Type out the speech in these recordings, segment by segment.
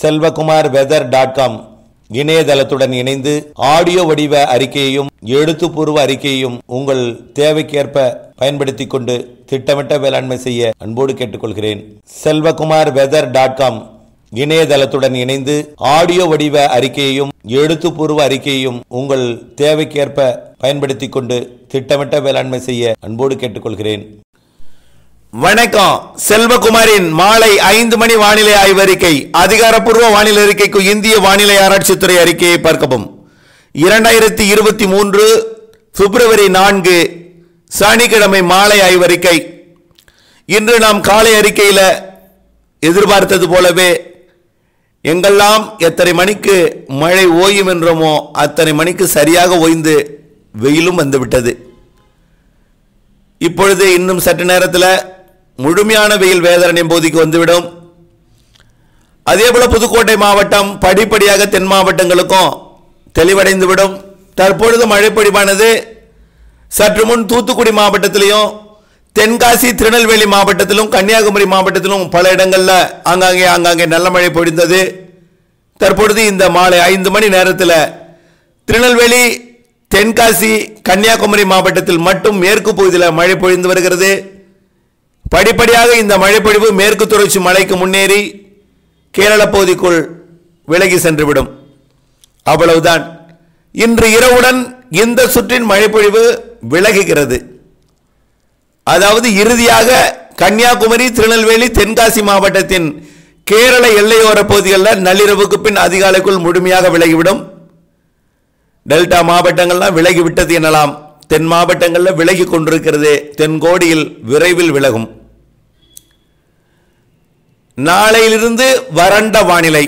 Selvakumar weather dot com இணையதளத்துடன் இணைந்து audio வடிவ அறிக்கையையும் எழுத்துப்பூர்வ அறிக்கையையும் உங்கள் தேவைக்கேற்ப பயன்படுத்திக் கொண்டு திட்டமிட்ட வேளாண்மை செய்ய அன்போடு கேட்டுக்கொள்கிறேன் செல்வகுமார் வெதர் டாட் காம் இணையதளத்துடன் இணைந்து ஆடியோ வடிவ அறிக்கையையும் எழுத்துப்பூர்வ அறிக்கையையும் உங்கள் தேவைக்கேற்ப பயன்படுத்திக் கொண்டு திட்டமிட்ட வேளாண்மை செய்ய அன்போடு கேட்டுக்கொள்கிறேன் வணக்கம் செல்வகுமாரின் மாலை ஐந்து மணி வானிலை ஆய்வறிக்கை அதிகாரப்பூர்வ வானிலை அறிக்கைக்கு இந்திய வானிலை ஆராய்ச்சித்துறை அறிக்கையை பார்க்கவும் இரண்டாயிரத்தி இருபத்தி மூன்று பிப்ரவரி நான்கு சனிக்கிழமை மாலை ஆய்வறிக்கை இன்று நாம் காலை அறிக்கையில் எதிர்பார்த்தது போலவே எங்கெல்லாம் எத்தனை மணிக்கு மழை ஓயும் என்றோமோ அத்தனை மணிக்கு சரியாக ஓய்ந்து வெயிலும் வந்துவிட்டது இப்பொழுது இன்னும் சற்று நேரத்தில் முழுமையான வெயில் வேதனை போதிக்கு வந்துவிடும் அதேபோல புதுக்கோட்டை மாவட்டம் படிப்படியாக தென் மாவட்டங்களுக்கும் தெளிவடைந்து விடும் தற்பொழுது மழைப்பொழிவானது சற்று முன் தூத்துக்குடி மாவட்டத்திலையும் தென்காசி திருநெல்வேலி மாவட்டத்திலும் கன்னியாகுமரி மாவட்டத்திலும் பல இடங்களில் ஆங்காங்கே ஆங்காங்கே நல்ல மழை பொழிந்தது தற்பொழுது இந்த மாலை ஐந்து மணி நேரத்தில் திருநெல்வேலி தென்காசி கன்னியாகுமரி மாவட்டத்தில் மட்டும் மேற்கு பகுதியில் மழை பொழிந்து வருகிறது படிப்படியாக இந்த மழைப்பொழிவு மேற்கு தொடர்ச்சி மலைக்கு முன்னேறி கேரள பகுதிக்குள் விலகி சென்றுவிடும் அவ்வளவுதான் இன்று இரவுடன் இந்த சுற்றின் மழைப்பொழிவு விலகுகிறது அதாவது இறுதியாக கன்னியாகுமரி திருநெல்வேலி தென்காசி மாவட்டத்தின் கேரள எல்லையோர பகுதிகளில் நள்ளிரவுக்கு பின் அதிகாலைக்குள் முழுமையாக விலகிவிடும் டெல்டா மாவட்டங்கள்லாம் விலகி விட்டது எனலாம் தென் மாவட்டங்களில் விலகி கொண்டிருக்கிறது தென்கோடியில் விரைவில் விலகும் நாளையிலிருந்து வறண்ட வானிலை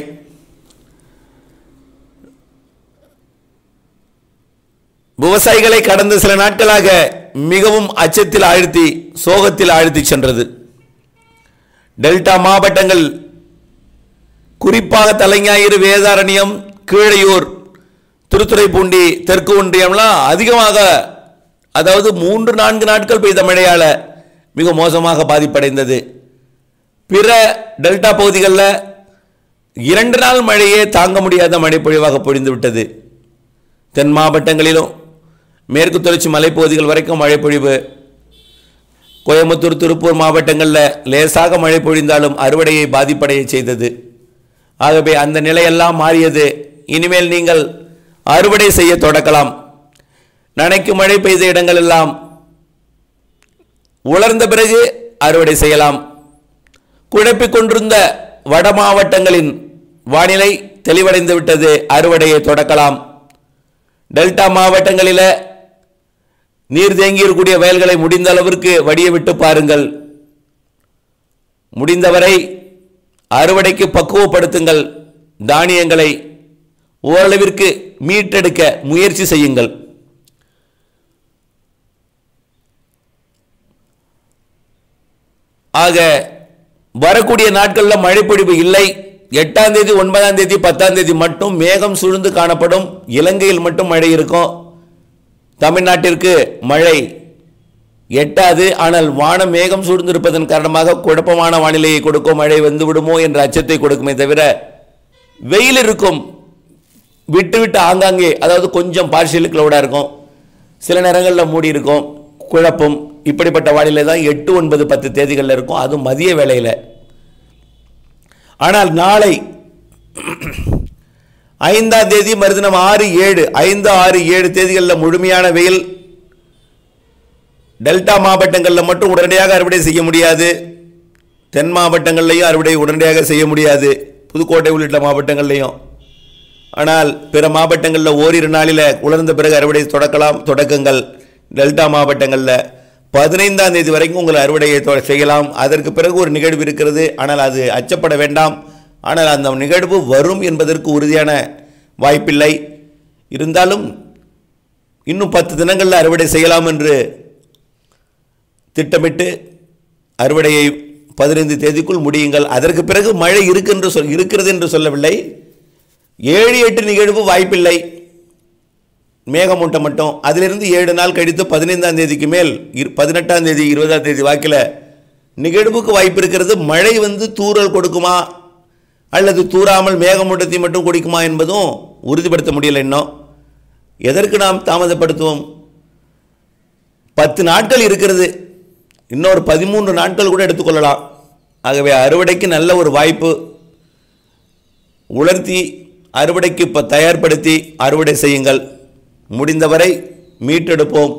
விவசாயிகளை கடந்த சில நாட்களாக மிகவும் அச்சத்தில் ஆழ்த்தி சோகத்தில் ஆழ்த்தி சென்றது டெல்டா மாவட்டங்கள் குறிப்பாக தலைஞாயிறு வேதாரண்யம் கீழையூர் திருத்துறைப்பூண்டி தெற்கு ஒன்றியம்லாம் அதிகமாக அதாவது மூன்று நான்கு நாட்கள் பெய்த மழையால் மிக மோசமாக பாதிப்படைந்தது பிற டெல்டா பகுதிகளில் இரண்டு நாள் மழையே தாங்க முடியாத மழை பொழிவாக பொழிந்து விட்டது தென் மாவட்டங்களிலும் மேற்கு தொடர்ச்சி மலைப்பகுதிகள் வரைக்கும் மழை பொழிவு கோயம்புத்தூர் திருப்பூர் மாவட்டங்களில் லேசாக மழை பொழிந்தாலும் அறுவடையை பாதிப்படைய செய்தது ஆகவே அந்த நிலையெல்லாம் மாறியது இனிமேல் நீங்கள் அறுவடை செய்ய தொடக்கலாம் நனைக்கு மழை பெய்த இடங்கள் எல்லாம் உலர்ந்த பிறகு அறுவடை செய்யலாம் குழப்பிக் கொண்டிருந்த வட மாவட்டங்களின் வானிலை தெளிவடைந்து விட்டது அறுவடையை தொடக்கலாம் டெல்டா மாவட்டங்களில் நீர் தேங்கி இருக்கக்கூடிய வயல்களை முடிந்த அளவிற்கு வடிய விட்டு பாருங்கள் முடிந்தவரை அறுவடைக்கு பக்குவப்படுத்துங்கள் தானியங்களை ஓரளவிற்கு மீட்டெடுக்க முயற்சி செய்யுங்கள் ஆக வரக்கூடிய நாட்களில் மழைப்பொழிவு இல்லை எட்டாம் தேதி ஒன்பதாம் தேதி பத்தாம் தேதி மட்டும் மேகம் சூழ்ந்து காணப்படும் இலங்கையில் மட்டும் மழை இருக்கும் தமிழ்நாட்டிற்கு மழை எட்டாது ஆனால் வானம் மேகம் சூழ்ந்திருப்பதன் காரணமாக குழப்பமான வானிலையை கொடுக்கும் மழை வந்து விடுமோ என்ற அச்சத்தை கொடுக்குமே தவிர வெயில் இருக்கும் விட்டு விட்டு ஆங்காங்கே அதாவது கொஞ்சம் பார்ஷியல் கிளவுடாக இருக்கும் சில நேரங்களில் மூடி இருக்கும் குழப்பம் இப்படிப்பட்ட வானிலை தான் எட்டு ஒன்பது பத்து தேதிகளில் இருக்கும் அதுவும் மதிய வேளையில் ஆனால் நாளை ஐந்தாம் தேதி மறுதினம் ஆறு ஏழு ஐந்து ஆறு ஏழு தேதிகளில் முழுமையான வெயில் டெல்டா மாவட்டங்களில் மட்டும் உடனடியாக அறுவடை செய்ய முடியாது தென் மாவட்டங்கள்லையும் அறுவடை உடனடியாக செய்ய முடியாது புதுக்கோட்டை உள்ளிட்ட மாவட்டங்கள்லையும் ஆனால் பிற மாவட்டங்களில் ஓரிரு நாளில் உலர்ந்த பிறகு அறுவடை தொடக்கலாம் தொடக்கங்கள் டெல்டா மாவட்டங்களில் பதினைந்தாம் தேதி வரைக்கும் உங்கள் அறுவடையை தொ- செய்யலாம் அதற்கு பிறகு ஒரு நிகழ்வு இருக்கிறது ஆனால் அது அச்சப்பட வேண்டாம் ஆனால் அந்த நிகழ்வு வரும் என்பதற்கு உறுதியான வாய்ப்பில்லை இருந்தாலும் இன்னும் பத்து தினங்களில் அறுவடை செய்யலாம் என்று திட்டமிட்டு அறுவடையை பதினைந்து தேதிக்குள் முடியுங்கள் அதற்கு பிறகு மழை இருக்கின்ற சொல் இருக்கிறது என்று சொல்லவில்லை ஏழு எட்டு நிகழ்வு வாய்ப்பில்லை மேகமூட்டம் மட்டும் அதிலிருந்து ஏழு நாள் கழித்து பதினைந்தாம் தேதிக்கு மேல் இரு பதினெட்டாம் தேதி இருபதாம் தேதி வாக்கில் நிகழ்வுக்கு வாய்ப்பு இருக்கிறது மழை வந்து தூறல் கொடுக்குமா அல்லது தூராமல் மேகமூட்டத்தை மட்டும் குடிக்குமா என்பதும் உறுதிப்படுத்த முடியல இன்னும் எதற்கு நாம் தாமதப்படுத்துவோம் பத்து நாட்கள் இருக்கிறது இன்னொரு பதிமூன்று நாட்கள் கூட எடுத்துக்கொள்ளலாம் ஆகவே அறுவடைக்கு நல்ல ஒரு வாய்ப்பு உலர்த்தி அறுவடைக்கு இப்போ தயார்படுத்தி அறுவடை செய்யுங்கள் முடிந்தவரை மீட்டெடுப்போம்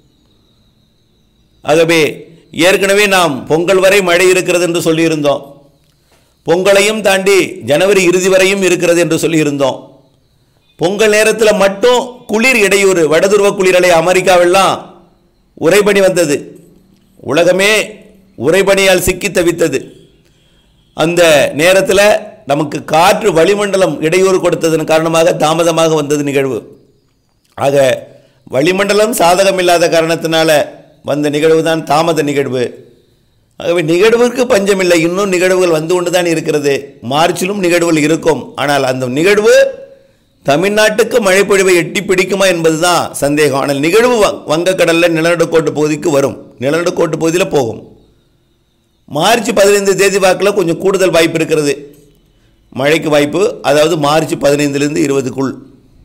ஆகவே ஏற்கனவே நாம் பொங்கல் வரை மழை இருக்கிறது என்று சொல்லியிருந்தோம் பொங்கலையும் தாண்டி ஜனவரி இறுதி வரையும் இருக்கிறது என்று சொல்லியிருந்தோம் பொங்கல் நேரத்தில் மட்டும் குளிர் இடையூறு வடதுருவ குளிரலை அமெரிக்காவெல்லாம் உறைபனி வந்தது உலகமே உறைபனியால் சிக்கி தவித்தது அந்த நேரத்தில் நமக்கு காற்று வளிமண்டலம் இடையூறு கொடுத்ததன் காரணமாக தாமதமாக வந்தது நிகழ்வு ஆக வளிமண்டலம் சாதகம் இல்லாத காரணத்தினால வந்த நிகழ்வு தான் தாமத நிகழ்வு ஆகவே நிகழ்வுக்கு பஞ்சமில்லை இன்னும் நிகழ்வுகள் வந்து கொண்டு தான் இருக்கிறது மார்ச்சிலும் நிகழ்வுகள் இருக்கும் ஆனால் அந்த நிகழ்வு தமிழ்நாட்டுக்கு மழைப்பொழிவை எட்டி பிடிக்குமா என்பதுதான் சந்தேகம் ஆனால் நிகழ்வு வ- வங்கக்கடலில் நிலநடுக்கோட்டு பகுதிக்கு வரும் நிலநடுக்கோட்டு பகுதியில் போகும் மார்ச் பதினைந்து தேதி வாக்கில் கொஞ்சம் கூடுதல் வாய்ப்பு இருக்கிறது மழைக்கு வாய்ப்பு அதாவது மார்ச் பதினைந்துலேருந்து இருபதுக்குள்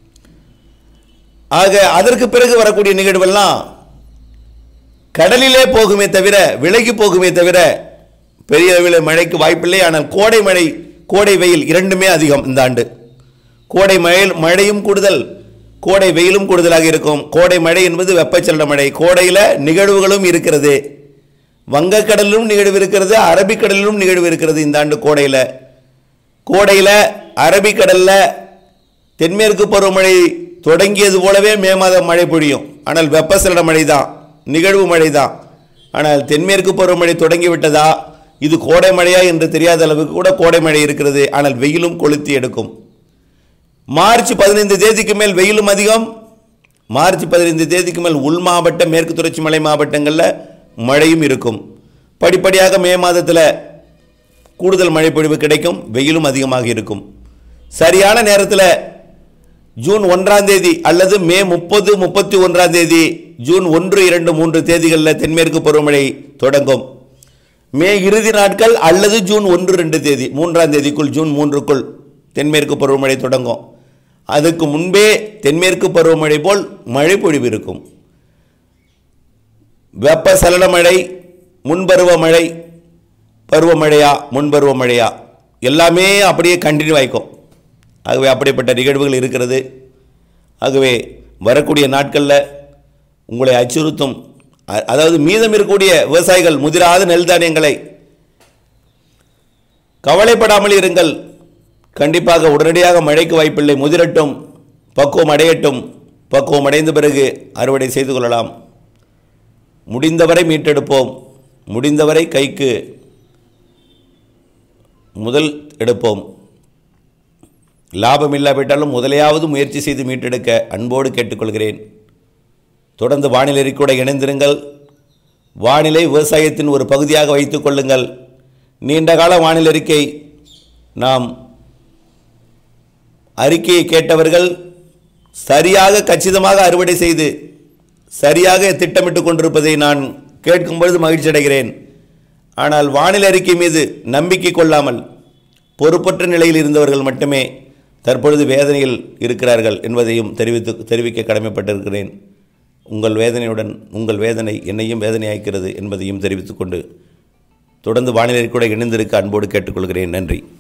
ஆக அதற்கு பிறகு வரக்கூடிய நிகழ்வெல்லாம் கடலிலே போகுமே தவிர விலகி போகுமே தவிர பெரிய அளவில் மழைக்கு வாய்ப்பில்லை ஆனால் கோடை மழை கோடை வெயில் இரண்டுமே அதிகம் இந்த ஆண்டு கோடை மழை மழையும் கூடுதல் கோடை வெயிலும் கூடுதலாக இருக்கும் கோடை மழை என்பது வெப்பச்சலன மழை கோடையில் நிகழ்வுகளும் இருக்கிறது வங்கக்கடலிலும் நிகழ்வு இருக்கிறது அரபிக்கடலிலும் நிகழ்வு இருக்கிறது இந்த ஆண்டு கோடையில் கோடையில் அரபிக்கடலில் தென்மேற்கு பருவமழை தொடங்கியது போலவே மே மாதம் மழை பொழியும் ஆனால் வெப்பசலன மழை தான் நிகழ்வு மழை தான் ஆனால் தென்மேற்கு பருவமழை தொடங்கி விட்டதா இது கோடை மழையா என்று தெரியாத அளவுக்கு கூட கோடை மழை இருக்கிறது ஆனால் வெயிலும் கொளுத்தி எடுக்கும் மார்ச் பதினைந்து தேதிக்கு மேல் வெயிலும் அதிகம் மார்ச் பதினைந்து தேதிக்கு மேல் உள் மாவட்ட மேற்கு தொடர்ச்சி மலை மாவட்டங்களில் மழையும் இருக்கும் படிப்படியாக மே மாதத்தில் கூடுதல் மழை பொழிவு கிடைக்கும் வெயிலும் அதிகமாக இருக்கும் சரியான நேரத்தில் ஜூன் ஒன்றாம் தேதி அல்லது மே முப்பது முப்பத்தி ஒன்றாம் தேதி ஜூன் ஒன்று இரண்டு மூன்று தேதிகளில் தென்மேற்கு பருவமழை தொடங்கும் மே இறுதி நாட்கள் அல்லது ஜூன் ஒன்று ரெண்டு தேதி மூன்றாம் தேதிக்குள் ஜூன் மூன்றுக்குள் தென்மேற்கு பருவமழை தொடங்கும் அதுக்கு முன்பே தென்மேற்கு பருவமழை போல் மழை பொழிவு இருக்கும் வெப்ப சலன மழை முன்பருவ மழை பருவமழையா முன்பருவ மழையா எல்லாமே அப்படியே கண்டினியூ ஆயிக்கும் ஆகவே அப்படிப்பட்ட நிகழ்வுகள் இருக்கிறது ஆகவே வரக்கூடிய நாட்களில் உங்களை அச்சுறுத்தும் அ- அதாவது மீதம் இருக்கக்கூடிய விவசாயிகள் முதிராத நெல் தானியங்களை கவலைப்படாமல் இருங்கள் கண்டிப்பாக உடனடியாக மழைக்கு வாய்ப்பில்லை முதிரட்டும் பக்குவம் அடையட்டும் பக்குவம் அடைந்த பிறகு அறுவடை செய்து கொள்ளலாம் முடிந்தவரை மீட்டெடுப்போம் முடிந்தவரை கைக்கு முதல் எடுப்போம் லாபம் இல்லாவிட்டாலும் முதலையாவது முயற்சி செய்து மீட்டெடுக்க அன்போடு கேட்டுக்கொள்கிறேன் தொடர்ந்து வானிலை அறிக்கையோட இணைந்திருங்கள் வானிலை விவசாயத்தின் ஒரு பகுதியாக வைத்துக் கொள்ளுங்கள் நீண்டகால வானிலை அறிக்கை நாம் அறிக்கையை கேட்டவர்கள் சரியாக கச்சிதமாக அறுவடை செய்து சரியாக திட்டமிட்டு கொண்டிருப்பதை நான் கேட்கும் பொழுது மகிழ்ச்சி அடைகிறேன் ஆனால் வானிலை அறிக்கை மீது நம்பிக்கை கொள்ளாமல் பொறுப்பற்ற நிலையில் இருந்தவர்கள் மட்டுமே தற்பொழுது வேதனையில் இருக்கிறார்கள் என்பதையும் தெரிவித்து தெரிவிக்க கடமைப்பட்டிருக்கிறேன் உங்கள் வேதனையுடன் உங்கள் வேதனை என்னையும் வேதனையாக்கிறது என்பதையும் தெரிவித்துக்கொண்டு தொடர்ந்து வானிலை கூட இணைந்திருக்க அன்போடு கேட்டுக்கொள்கிறேன் நன்றி